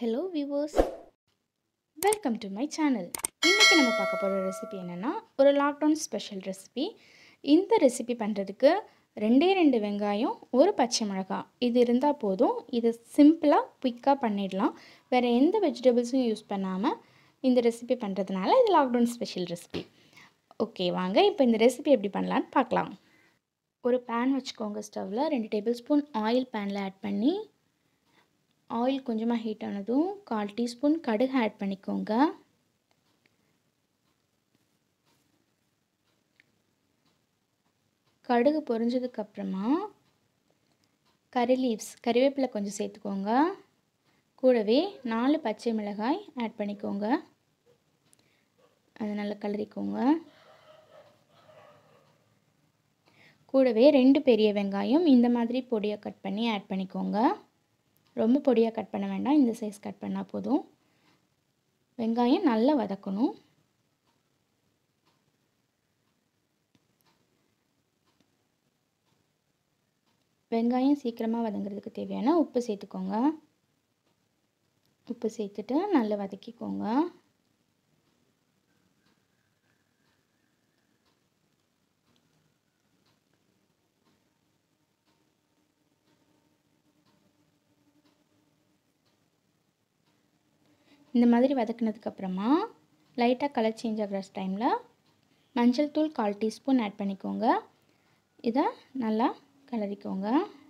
hello viewers welcome to my channel இன்றைக்கி நம்ம பார்க்க போகிற ரெசிபி என்னென்னா ஒரு லாக்டவுன் ஸ்பெஷல் ரெசிபி இந்த ரெசிபி பண்ணுறதுக்கு ரெண்டே ரெண்டு வெங்காயம் ஒரு பச்சை மிளகாய் இது இருந்தால் போதும் இது சிம்பிளாக குயிக்காக பண்ணிடலாம் வேறு எந்த வெஜிடபிள்ஸும் யூஸ் பண்ணாமல் இந்த ரெசிபி பண்ணுறதுனால இது லாக்டவுன் ஸ்பெஷல் ரெசிபி ஓகே வாங்க இப்போ இந்த ரெசிபி எப்படி பண்ணலான்னு பார்க்கலாம் ஒரு பேன் வச்சுக்கோங்க ஸ்டவ்வில் ரெண்டு டேபிள் ஸ்பூன் ஆயில் பேனில் ஆட் பண்ணி ஆயில் கொஞ்சமாக ஹீட் ஆனதும் கால் டீஸ்பூன் கடுகு ஆட் பண்ணிக்கோங்க கடுகு பொரிஞ்சதுக்கப்புறமா கறி லீவ்ஸ் கறிவேப்பிலை கொஞ்சம் சேர்த்துக்கோங்க கூடவே நாலு பச்சை மிளகாய் ஆட் பண்ணிக்கோங்க அதை நல்லா கிளறிக்கோங்க கூடவே ரெண்டு பெரிய வெங்காயம் இந்த மாதிரி பொடியாக கட் பண்ணி ஆட் பண்ணிக்கோங்க ரொம்ப பொடியாக கட் பண்ண வேண்டாம் இந்த சைஸ் கட் பண்ணால் போதும் வெங்காயம் நல்லா வதக்கணும் வெங்காயம் சீக்கிரமாக வதங்குறதுக்கு தேவையான உப்பு சேர்த்துக்கோங்க உப்பு சேர்த்துட்டு நல்லா வதக்கிக்கோங்க இந்த மாதிரி வதக்குனதுக்கப்புறமா லைட்டாக கலர் சேஞ்ச் ஆகிற டைமில் மஞ்சள் தூள் கால் டீஸ்பூன் ஆட் பண்ணிக்கோங்க இதை நல்லா கிளறிக்கோங்க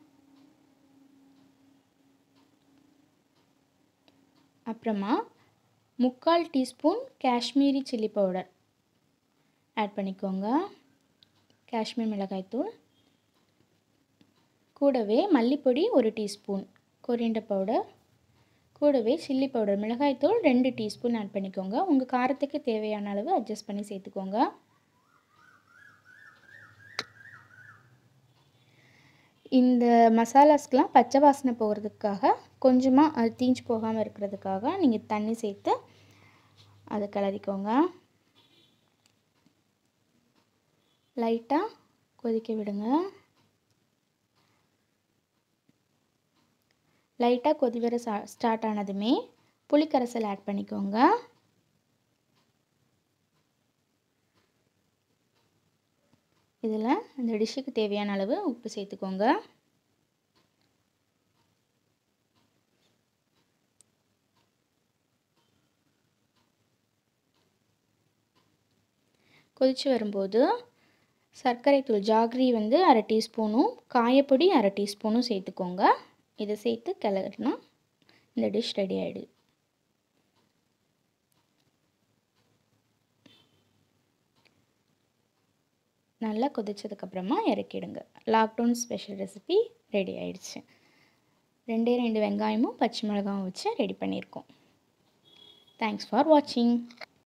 அப்புறமா முக்கால் teaspoon Kashmiri chilli powder add பண்ணிக்கோங்க காஷ்மீர் மிளகாய்த்தூள் கூடவே மல்லிப்பொடி ஒரு டீஸ்பூன் கொரியண்டர் பவுடர் கூடவே சில்லி பவுடர் மிளகாய்த்தூள் ரெண்டு டீஸ்பூன் ஆட் பண்ணிக்கோங்க உங்கள் காரத்துக்கு தேவையான அளவு அட்ஜஸ்ட் பண்ணி சேர்த்துக்கோங்க இந்த மசாலாஸ்க்கெலாம் பச்சை வாசனை போகிறதுக்காக கொஞ்சமாக அது தீஞ்சு போகாமல் இருக்கிறதுக்காக நீங்கள் தண்ணி சேர்த்து அதை கிளறிக்கோங்க லைட்டாக கொதிக்க விடுங்க லைட்டாக கொதி வர ஸ்டார்ட் ஆனதுமே புளிக்கரைசல் ஆட் பண்ணிக்கோங்க இதில் இந்த டிஷ்ஷுக்கு தேவையான அளவு உப்பு சேர்த்துக்கோங்க கொதித்து வரும்போது சர்க்கரை தூள் ஜாகரி வந்து அரை டீஸ்பூனும் காயப்பொடி அரை டீஸ்பூனும் சேர்த்துக்கோங்க இதை சேர்த்து கிளறினா இந்த டிஷ் ரெடி ஆகிடுது நல்லா கொதிச்சதுக்கப்புறமா இறக்கிடுங்க லாக்டவுன் ஸ்பெஷல் ரெசிபி ரெடி ஆயிடுச்சு ரெண்டே ரெண்டு வெங்காயமும் பச்சை மிளகாவும் வச்சு ரெடி பண்ணியிருக்கோம் தேங்க்ஸ் ஃபார் வாட்சிங்